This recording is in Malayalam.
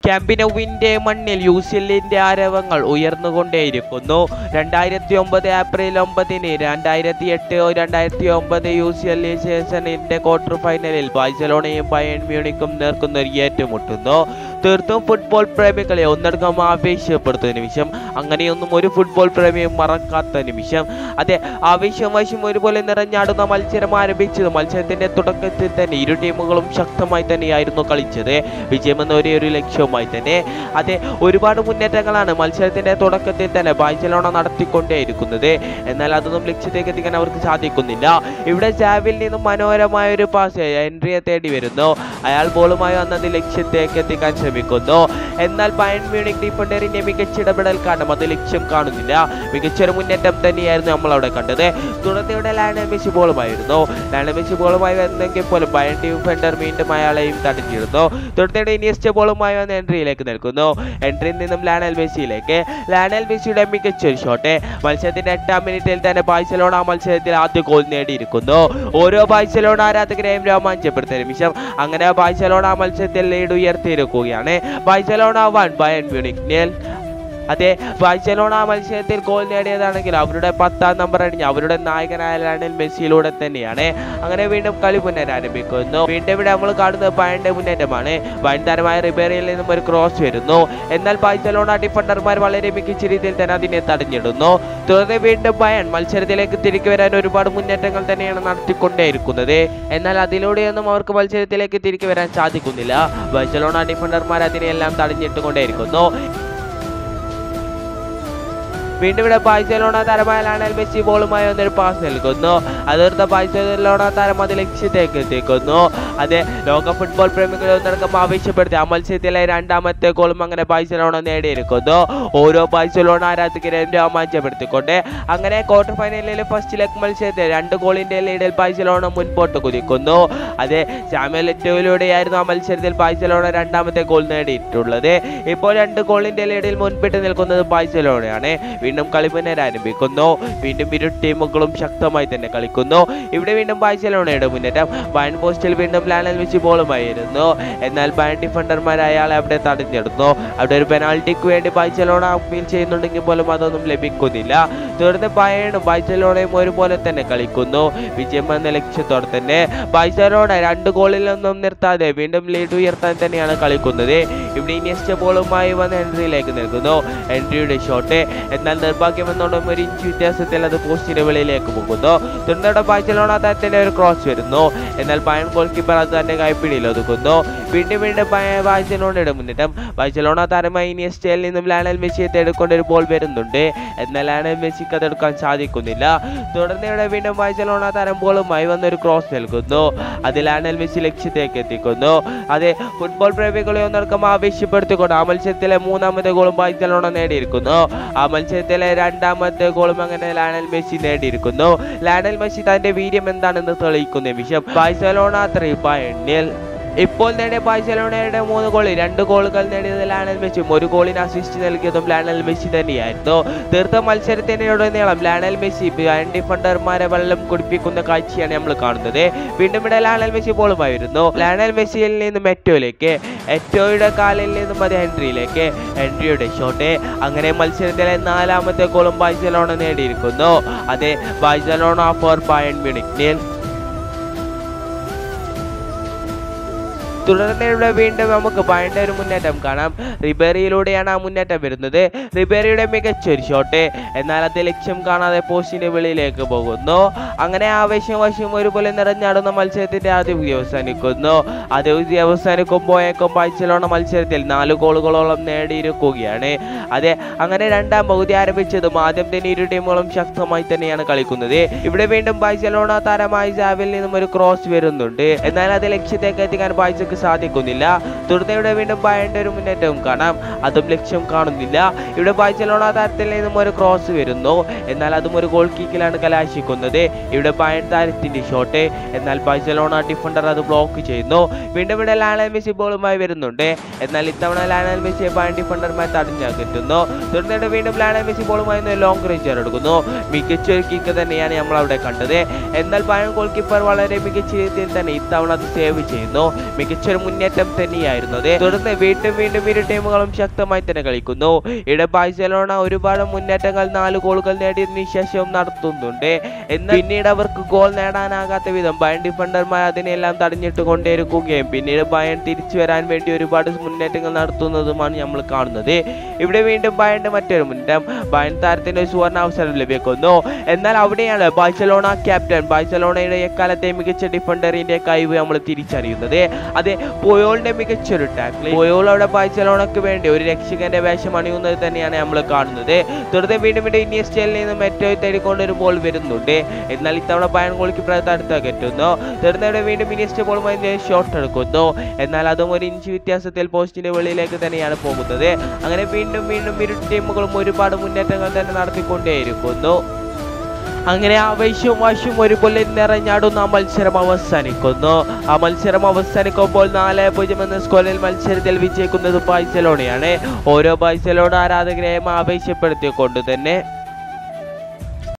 ക്യാമ്പിനോവിന്റെ മണ്ണിൽ യു സി എല്ലിന്റെ ആരവങ്ങൾ ഉയർന്നുകൊണ്ടേയിരിക്കുന്നു രണ്ടായിരത്തി ഒമ്പത് ഏപ്രിൽ ഒമ്പതിന് രണ്ടായിരത്തി എട്ട് രണ്ടായിരത്തി ഒമ്പത് യു സി എൽ സീസണിന്റെ ക്വാർട്ടർ ഫൈനലിൽ ബാഴ്സലോണയും ബയൺ മ്യൂണിക്കും നേർക്കുന്നൊരു ഏറ്റുമുട്ടുന്നു തീർത്തും ഫുട്ബോൾ പ്രേമികളെ ഒന്നടങ്കം ആവേശപ്പെടുത്തുന്ന നിമിഷം അങ്ങനെയൊന്നും ഒരു ഫുട്ബോൾ പ്രേമിയും മറക്കാത്ത നിമിഷം അതെ ആവേശം വശം ഒരുപോലെ നിറഞ്ഞാടുന്ന മത്സരം ആരംഭിച്ചത് മത്സരത്തിന്റെ തുടക്കത്തിൽ തന്നെ ഇരു ടീമുകളും ശക്തമായി തന്നെയായിരുന്നു കളിച്ചത് വിജയമെന്ന ഒരേ ഒരു ലക്ഷ്യവുമായി തന്നെ അതെ ഒരുപാട് മുന്നേറ്റങ്ങളാണ് മത്സരത്തിന്റെ തുടക്കത്തിൽ തന്നെ ബാഴ്സലോണ നടത്തിക്കൊണ്ടേയിരിക്കുന്നത് എന്നാൽ അതൊന്നും ലക്ഷ്യത്തേക്ക് എത്തിക്കാൻ അവർക്ക് സാധിക്കുന്നില്ല ഇവിടെ ജാവിൽ നിന്നും മനോഹരമായ ഒരു പാസ് എൻട്രിയെ തേടി വരുന്നു അയാൾ ബോളുമായി വന്നത് ലക്ഷ്യത്തേക്ക് എത്തിക്കാൻ ശ്രമിക്കുന്നു എന്നാൽ ബയൺ മ്യൂണിക് ഡിഫൻഡറിന്റെ മികച്ച ഇടപെടൽ കാരണം അത് ലക്ഷ്യം കാണുന്നില്ല മികച്ചൊരു മുന്നേറ്റം തന്നെയായിരുന്നു നമ്മൾ അവിടെ കണ്ടത് തുടർന്ന് ഇവിടെ ലയണൽ മെസ്സി ബോളുമായിരുന്നു ലയണൽ മെസ്സി ബോളുമായി വന്നെങ്കിൽ പോലും ബയൺ ഡിഫൻഡർ വീണ്ടും അയാളെയും തടഞ്ഞിരുന്നു തുടർന്ന് ഇനിയസ്റ്റ് ബോളുമായി വന്ന് എൻട്രിയിലേക്ക് നിൽക്കുന്നു എൻട്രിയിൽ നിന്നും ലയണൽ മെസ്സിയിലേക്ക് ലയണൽ മെസ്സിയുടെ മികച്ചൊരു ഷോട്ട് മത്സരത്തിന്റെ എട്ടാം മിനിറ്റിൽ തന്നെ ബാഴ്സലോണ ആ മത്സരത്തിൽ ആദ്യ ഗോൾ നേടിയിരിക്കുന്നു ഓരോ ബാഴ്സലോണ ആരാധകരെയും രോമാഞ്ചപ്പെടുത്തിയ നിമിഷം അങ്ങനെ ബാഴ്സലോണ ആ മത്സരത്തിൽ ലീഡ് ഉയർത്തിയിരിക്കുകയാണ് Barcelona one Bayern Munich nil അതെ ബാഴ്സലോണ ആ മത്സരത്തിൽ ഗോൾ നേടിയതാണെങ്കിൽ അവരുടെ പത്താം നമ്പർ അടിഞ്ഞ് അവരുടെ നായകനായ ലയണൽ മെസ്സിയിലൂടെ തന്നെയാണ് അങ്ങനെ വീണ്ടും കളി പുനരാരംഭിക്കുന്നു വീണ്ടും ഇവിടെ നമ്മൾ കാണുന്നത് ബയന്റെ മുന്നേറ്റമാണ് ബയൻ താരമായ റിബേറിയിൽ നിന്നും ഒരു ക്രോസ് വരുന്നു എന്നാൽ ബാഴ്സലോണ ഡിഫൻഡർമാർ വളരെ മികച്ച രീതിയിൽ തന്നെ അതിനെ തടഞ്ഞിടുന്നു തുടർന്ന് വീണ്ടും ബയൺ മത്സരത്തിലേക്ക് തിരികെ വരാൻ ഒരുപാട് മുന്നേറ്റങ്ങൾ തന്നെയാണ് നടത്തിക്കൊണ്ടേയിരിക്കുന്നത് എന്നാൽ അതിലൂടെയൊന്നും അവർക്ക് മത്സരത്തിലേക്ക് തിരികെ വരാൻ സാധിക്കുന്നില്ല ബാഴ്സലോണ ഡിഫൻഡർമാർ അതിനെയെല്ലാം തടഞ്ഞിട്ടുകൊണ്ടേയിരിക്കുന്നു വീണ്ടും ഇവിടെ ബാഴ്സലോണ താരമായ ലയണൽ മെസ്സി ബോളുമായി വന്നൊരു പാസ് നൽകുന്നു അതിർത്ത ബാഴ്സലോണ താരം അത് ലക്ഷ്യത്തേക്ക് എത്തിക്കുന്നു അതെ ലോക ഫുട്ബോൾ പ്രേമികളെ ഒന്നടക്കം ആവശ്യപ്പെടുത്തി ആ മത്സരത്തിലെ രണ്ടാമത്തെ ഗോളും അങ്ങനെ ബാഴ്സലോണ നേടിയിരിക്കുന്നു ഓരോ ബാഴ്സലോണ ആരാധകരെയും രോമാഞ്ചപ്പെടുത്തിക്കൊണ്ട് അങ്ങനെ ക്വാർട്ടർ ഫൈനലിലെ ഫസ്റ്റ് ലെഗ് മത്സരത്തിൽ രണ്ട് ഗോളിന്റെ ലീഡിൽ ബാഴ്സലോണ മുൻപോട്ട് കുതിക്കുന്നു അതെ സാമുവൽ എറ്റോയിലൂടെയായിരുന്നു ആ മത്സരത്തിൽ ബാഴ്സലോണ രണ്ടാമത്തെ ഗോൾ നേടിയിട്ടുള്ളത് ഇപ്പോൾ രണ്ട് ഗോളിന്റെ ലീഡിൽ മുൻപിട്ട് നിൽക്കുന്നത് ബാഴ്സലോണയാണ് വീണ്ടും കളി പുനരാരംഭിക്കുന്നു വീണ്ടും ഇരു ടീമുകളും ശക്തമായി തന്നെ കളിക്കുന്നു ഇവിടെ വീണ്ടും ബാഴ്സലോണയുടെ മുന്നേറ്റം ബയൺ പോസ്റ്റിൽ വീണ്ടും ലാനൽ വെച്ച് ബോളുമായിരുന്നു എന്നാൽ ബയൺ ഡിഫൻഡർമാർ അയാളെ അവിടെ തടഞ്ഞെടുത്തു അവിടെ ഒരു പെനാൾട്ടിക്ക് വേണ്ടി ബാഴ്സലോണ അപ്പീൽ ചെയ്യുന്നുണ്ടെങ്കിൽ പോലും അതൊന്നും ലഭിക്കുന്നില്ല തുടർന്ന് ബയണും ബാഴ്സലോണയും ഒരുപോലെ തന്നെ കളിക്കുന്നു വിജയം എന്ന ലക്ഷ്യത്തോടെ തന്നെ ബാഴ്സലോണ രണ്ട് ഗോളിൽ നിന്നും നിർത്താതെ വീണ്ടും ലീഡ് ഉയർത്താൻ തന്നെയാണ് കളിക്കുന്നത് ഇവിടെ ഇനിയസ്റ്റ് ബോളുമായി വന്ന് എൻട്രിയിലേക്ക് നിൽക്കുന്നു എൻട്രിയുടെ ഷോട്ട് എന്നാൽ നിർഭാഗ്യം എന്നോടും ഒരു ഇഞ്ച് വ്യത്യാസത്തിൽ അത് പോസ്റ്റിന് വെളിയിലേക്ക് പോകുന്നു തുടർന്ന് ബാഴ്സലോണ താരത്തിന്റെ ഒരു ക്രോസ് വരുന്നു എന്നാൽ ബയൺ ഗോൾ കീപ്പർ അത് തന്റെ കൈപ്പിടിയിൽ ഒതുക്കുന്നു വീണ്ടും വീണ്ടും ബയ- ബാഴ്സലോണയുടെ മുന്നേറ്റം ബാഴ്സലോണ താരമായി ഇനിയസ്റ്റയിൽ നിന്നും ലാനൽ മെസ്സിയെ തേടിക്കൊണ്ട് ഒരു ബോൾ വരുന്നുണ്ട് എന്നാൽ ലാനൽ മെസ്സിക്ക് അതെടുക്കാൻ സാധിക്കുന്നില്ല തുടർന്ന് ഇവിടെ വീണ്ടും ബാഴ്സലോണ താരം ബോളുമായി വന്നൊരു ക്രോസ് നൽകുന്നു അത് ലാനൽ മെസ്സി ലക്ഷ്യത്തേക്ക് എത്തിക്കുന്നു അതെ ഫുട്ബോൾ പ്രേമികളെ ഒന്നടക്കം ആവേശപ്പെടുത്തിക്കൊണ്ട് ആ മത്സരത്തിലെ മൂന്നാമത്തെ ഗോളും ബാഴ്സലോണ നേടിയിരിക്കുന്നു ആ മത്സരത്തിലെ രണ്ടാമത്തെ ഗോളും അങ്ങനെ ലാനൽ മെസ്സി നേടിയിരിക്കുന്നു ലാനൽ മെസ്സി തന്റെ വീര്യം എന്താണെന്ന് തെളിയിക്കുന്ന നിമിഷം ബാഴ്സലോണ ത്രീ എണ്ണിൽ ഇപ്പോൾ നേടിയ ബാഴ്സലോണയുടെ മൂന്ന് ഗോൾ രണ്ട് ഗോളുകൾ നേടിയത് ലാനൽ മെസ്സിയും ഒരു ഗോളിന് അസിസ്റ്റ് നൽകിയതും ലാനൽ മെസ്സി തന്നെയായിരുന്നു തീർത്ത മത്സരത്തിനുടനീളം ലാനൽ മെസ്സി ബയൺ ഡിഫൻഡർമാരെ വെള്ളം കുടിപ്പിക്കുന്ന കാഴ്ചയാണ് നമ്മൾ കാണുന്നത് വീണ്ടും ഇവിടെ ലാനൽ മെസ്സി ബോളുമായി വരുന്നു ലാനൽ മെസ്സിയിൽ നിന്നും എറ്റോയിലേക്ക് എറ്റോയുടെ കാലിൽ നിന്നും അത് ഹെൻറിയിലേക്ക് ഹെൻറിയുടെ ഷോട്ട് അങ്ങനെ മത്സരത്തിലെ നാലാമത്തെ ഗോളും ബാഴ്സലോണ നേടിയിരിക്കുന്നു അതെ ബാഴ്സലോണ ഫോർ ബയൺ മ്യൂണിക് നിൽ തുടർന്ന് ഇവിടെ വീണ്ടും നമുക്ക് ബയന്റെ ഒരു മുന്നേറ്റം കാണാം റിബേറിയിലൂടെയാണ് ആ മുന്നേറ്റം വരുന്നത് റിബേറിയുടെ മികച്ചൊരു ഷോട്ട് എന്നാൽ അത് ലക്ഷ്യം കാണാതെ പോസ്റ്റിന്റെ വെളിയിലേക്ക് പോകുന്നു അങ്ങനെ ആവേശം വശം ഒരുപോലെ നിറഞ്ഞാടുന്ന മത്സരത്തിന്റെ ആദ്യ പകുതി അവസാനിക്കുന്നു ആദ്യ പകുതി അവസാനിക്കുമ്പോഴേക്കും ബാഴ്സലോണ മത്സരത്തിൽ നാല് ഗോളുകളോളം നേടിയിരിക്കുകയാണ് അതെ അങ്ങനെ രണ്ടാം പകുതി ആരംഭിച്ചതും ആദ്യം തന്നെ ഇരു ടീമുകളും ശക്തമായി തന്നെയാണ് കളിക്കുന്നത് ഇവിടെ വീണ്ടും ബാഴ്സലോണ താരമായ ജാവിൽ നിന്നും ഒരു ക്രോസ് വരുന്നുണ്ട് എന്നാൽ അത് ലക്ഷ്യത്തേക്ക് എത്തിക്കാൻ ബാഴ്സക്ക് സാധിക്കുന്നില്ല തുടർന്ന് ഇവിടെ വീണ്ടും ബയന്റെ ഒരു മുന്നേറ്റവും കാണാം അതും ലക്ഷ്യം കാണുന്നില്ല ഇവിടെ ബാഴ്സലോണ താരത്തിൽ നിന്നും ഒരു ക്രോസ് വരുന്നു എന്നാൽ അതും ഒരു ഗോൾ കിക്കിലാണ് കലാശിക്കുന്നത് ഇവിടെ ബയൺ താരത്തിന്റെ ഷോട്ട് എന്നാൽ ബാഴ്സലോണ ഡിഫൻഡർ അത് ബ്ലോക്ക് ചെയ്യുന്നു വീണ്ടും ഇവിടെ ലാനൽ മെസ്സി ബോളുമായി വരുന്നുണ്ട് എന്നാൽ ഇത്തവണ ലാനൽ മെസ്സിയെ ബയൺ ഡിഫൻഡർമാർ തടഞ്ഞാക്കിട്ടുന്നു തുടർന്ന് ഇവിടെ വീണ്ടും ലാനൽ മെസ്സി ബോളുമായി ലോങ് റേഞ്ച് എടുക്കുന്നു മികച്ച ഒരു കിക്ക് തന്നെയാണ് നമ്മൾ അവിടെ കണ്ടത് എന്നാൽ ബയൺ ഗോൾ കീപ്പർ വളരെ മികച്ച രീതിയിൽ തന്നെ ഇത്തവണ അത് സേവ് ചെയ്യുന്നു മികച്ച മികച്ചൊരു മുന്നേറ്റം തന്നെയായിരുന്നു അത് തുടർന്ന് വീണ്ടും വീണ്ടും ഇരു ടീമുകളും ശക്തമായി തന്നെ കളിക്കുന്നു ഇവിടെ ബാഴ്സലോണ ഒരുപാട് മുന്നേറ്റങ്ങൾ നാല് ഗോളുകൾ നേടിയതിനു ശേഷവും നടത്തുന്നുണ്ട് എന്നാൽ പിന്നീട് അവർക്ക് ഗോൾ നേടാനാകാത്ത വിധം ബയൺ ഡിഫൻഡർമാർ അതിനെല്ലാം തടഞ്ഞിട്ട് കൊണ്ടേയിരിക്കുകയും പിന്നീട് ബയൺ തിരിച്ചു വരാൻ വേണ്ടി ഒരുപാട് മുന്നേറ്റങ്ങൾ നടത്തുന്നതുമാണ് നമ്മൾ കാണുന്നത് ഇവിടെ വീണ്ടും ബയന്റെ മറ്റൊരു മുന്നേറ്റം ബയൺ താരത്തിന് ഒരു സുവർണ അവസരം ലഭിക്കുന്നു എന്നാൽ അവിടെയാണ് ബാഴ്സലോണ ക്യാപ്റ്റൻ ബാഴ്സലോണയുടെ എക്കാലത്തെ മികച്ച ഡിഫൻഡറിന്റെ കഴിവ് നമ്മൾ തിരിച്ചറിയുന്നത് അതെ പോയോളിന്റെ മികച്ചൊരു ടാക്ലിംഗ് പോയോൾ അവിടെ ബാഴ്സലോണക്ക് വേണ്ടി ഒരു രക്ഷകന്റെ വേഷം അണിയുന്നത് തന്നെയാണ് നമ്മൾ കാണുന്നത് തുടർന്ന് വീണ്ടും വീണ്ടും ഇനിയസ്റ്റയിൽ നിന്ന് മെറ്റോ തേടിക്കൊണ്ട് ഒരു ബോൾ വരുന്നുണ്ട് എന്നാൽ ഇത്തവണ ബയൺ ഗോളിക്ക് അടുത്ത് കെട്ടുന്നു തുടർന്ന് ഇവിടെ വീണ്ടും ഇനിയസ്റ്റ് ബോളുമായി ഷോട്ട് എടുക്കുന്നു എന്നാൽ അതും ഒരു ഇഞ്ച് വ്യത്യാസത്തിൽ പോസ്റ്റിന്റെ വെളിയിലേക്ക് തന്നെയാണ് പോകുന്നത് അങ്ങനെ വീണ്ടും വീണ്ടും ഇരു ടീമുകളും ഒരുപാട് മുന്നേറ്റങ്ങൾ തന്നെ നടത്തിക്കൊണ്ടേയിരിക്കുന്നു അങ്ങനെ ആവേശവും വാശിയും ഒരുപോലെ നിറഞ്ഞാടുന്ന ആ മത്സരം അവസാനിക്കുന്നു ആ മത്സരം അവസാനിക്കുമ്പോൾ നാല് പൂജ്യം എന്ന സ്കോറിൽ മത്സരത്തിൽ വിജയിക്കുന്നത് ബാഴ്സലോണയാണ് ഓരോ ബാഴ്സലോണ ആരാധകരെയും ആവേശപ്പെടുത്തിക്കൊണ്ട് തന്നെ